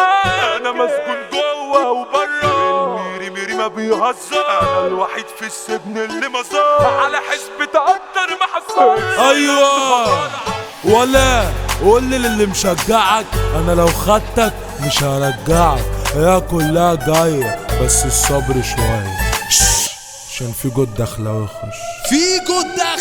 معاه انا مسجون جوه وبره الميري ميري ما بيهزر انا الوحيد في السجن اللي مزار على حسب تقدر ما حصلش ايوه ولا قول لي للي مشجعك انا لو خدتك مش هرجعك هي كلها جايه بس الصبر شويه شش، عشان في جود دخلاوي يخش فيجو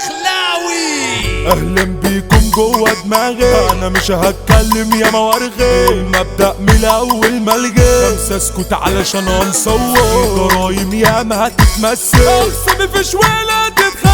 الدخلاوي اهلا بيكم جوه دماغي انا مش هتكلم يا موارغي المبدا من الاول ملغي خمسه اسكت علشان هنصور في جرايم ياما هتتمثل اقسم في شوية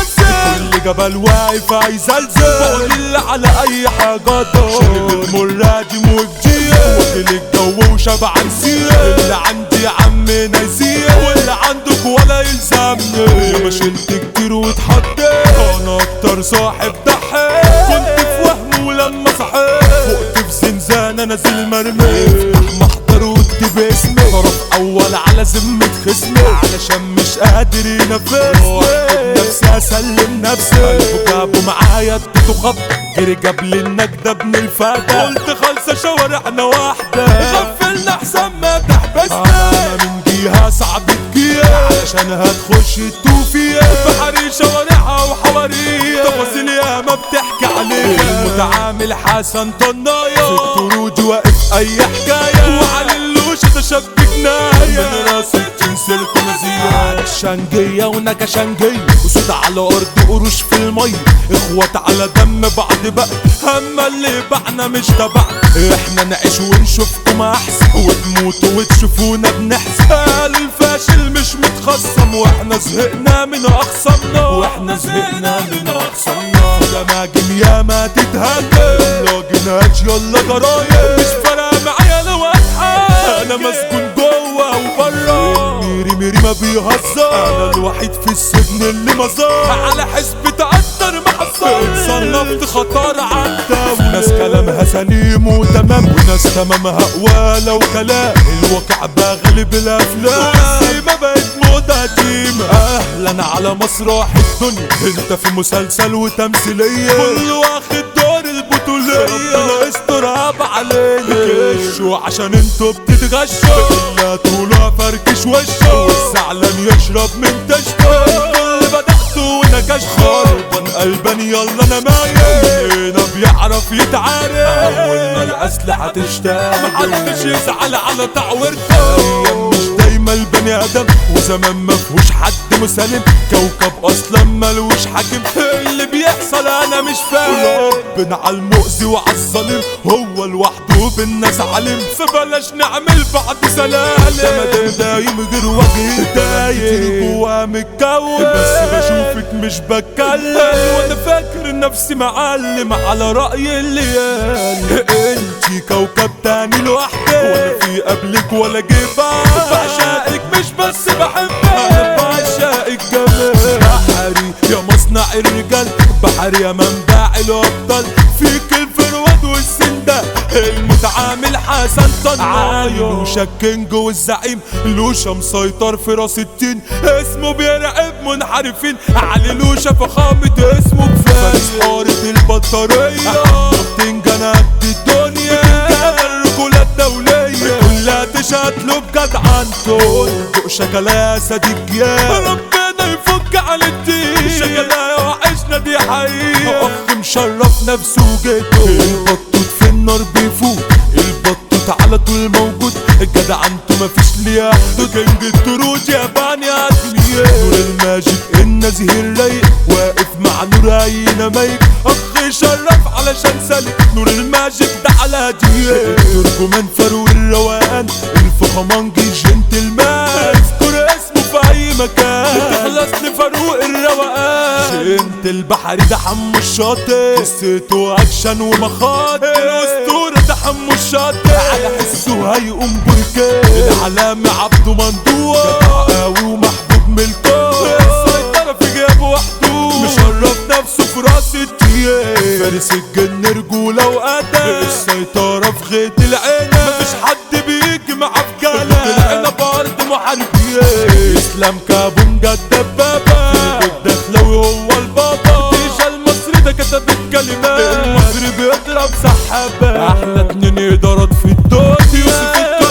تتخزن كل جبل واقف هيزلزل بقول اللي على اي حاجه دور شربت مرادم وجديد واكل الجو وشبعان سير اللي عندي يا عم نسير واللي عندك ولا يلزمني يا ما شلت كتير واتحطيت انا اكتر صاحب ضحيت كنت في وهم ولما صحيت فقت في زنزانه نازل مرمي افتح محضر واكتب اسمي طرف اول على ذمه خصمي علشان مش قادر ينفذني نفسي اسلم نفسي قلبه جابوا معايا اديته خط غير جاب لي النجدة ابن الفتى قلت خالصة شوارعنا واحدة غفلنا احسن ما تحبسنا انا من جهة صعب تجيها علشان هتخش توفيها بحري شوارعها وحواريها تفاصيل ياما بتحكي عليها المتعامل حسن طنايا في الطرود واقف اي حكاية وعلى اللوش تشبك نايا من راس الجنس الكنزية شنجية ونكشنجية وصوت على ارض قروش في المي اخوات على دم بعض بقى اما اللي بعنا مش تبع احنا نعيش ونشوفكم احسن وتموتوا وتشوفونا بنحزن قال الفاشل مش متخصم واحنا زهقنا من اخصامنا واحنا زهقنا من اخصامنا جماجم يا ما تتهدى لا جناش يلا جرايم مش فارقه معايا لو اضحك انا مسجون جوه وبره ميري ميري ما بيهزر انا الوحيد في السجن اللي مزار على حسب تقدر ما حصل صنفت خطر عدى ناس كلامها سليم وتمام وناس تمامها قوالة وكلام الواقع بغلب الافلام والسيما بقت موضة قديمة اهلا على مسرح الدنيا انت في مسلسل وتمثيلية كل واخد دور البطولية ربنا يسترها علينا كشوا عشان انتوا بتتغشوا الا طولع فركش وشه والزعلان يشرب من تشته كل بدأتوا ونكش خربان قلبان يلا انا مايل هنا بيعرف يتعارك اول ما الاسلحه تشتغل محدش يزعل على تعويرته ايام مش دايما البني ادم وزمان ما فيهوش حد مسالم كوكب اصلا ملوش حاكم اللي بيحصل انا مش فاهم ربنا على المؤذي وعلى الظالم هو لوحده بالناس علم فبلاش نعمل بعض سلالم ده مادام دايم غير وجه دايم جوا متكون بس بشوفك مش بتكلم وانا فاكر نفسي معلم على رأي اللي قال انتي كوكب تاني لوحدك ولا في قبلك ولا جه بعد بعشقك مش بس بحبك انا بعشقك جمال بحري يا مصنع الرجال بحري يا منبع الابطال فيك الفرواد والسندة المتعامل حسن طنايا لوشا الكينج والزعيم لوشا مسيطر في راس التين اسمه بيرعب منحرفين علي لوشا فخامة اسمه كفاية فارس حارة البطارية بتنجان قد الدنيا بتنجان الرجولة الدولية كلها تشهد له بجدعنته فوق شكلها صديق يا ربنا يفك على الدين شكلها وحشنا دي حقيقة اخ مشرف نفسه وجيته البطوط في النار بيفوق البطوط على طول موجود الجدع انتو مفيش ليها حدود كينج الطرود يا بني ادمية نور الماجيك النزيه الرايق واقف مع نور عينا ميك اخ يشرف علشان سالك نور الماجيك ده على هديه الترجمان فاروق الروقان الفخمانجي جنتلمان اذكر اسمه في اي مكان تخلص لفاروق الروقان انت البحري ده حمو الشاطئ قصته اكشن ومخاطر الاسطوره ده حمو الشاطئ على حسه هيقوم بركان العلامة عبده مندوع قوي ومحبوب من الكون السيطرة في جيبه وحده مشرف نفسه في راس التيان فارس الجن رجولة وأدب السيطرة في غيط العين مفيش حد بيجي معاه في جالة العين بأرض محاربين اسلام كابونجا الدبابة الدخلوي هو البابا ديجا المصري ده كتب الكلمات المصري بيضرب سحابة احلى اتنين ادارات في الدنيا يوسف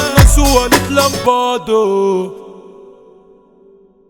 بعده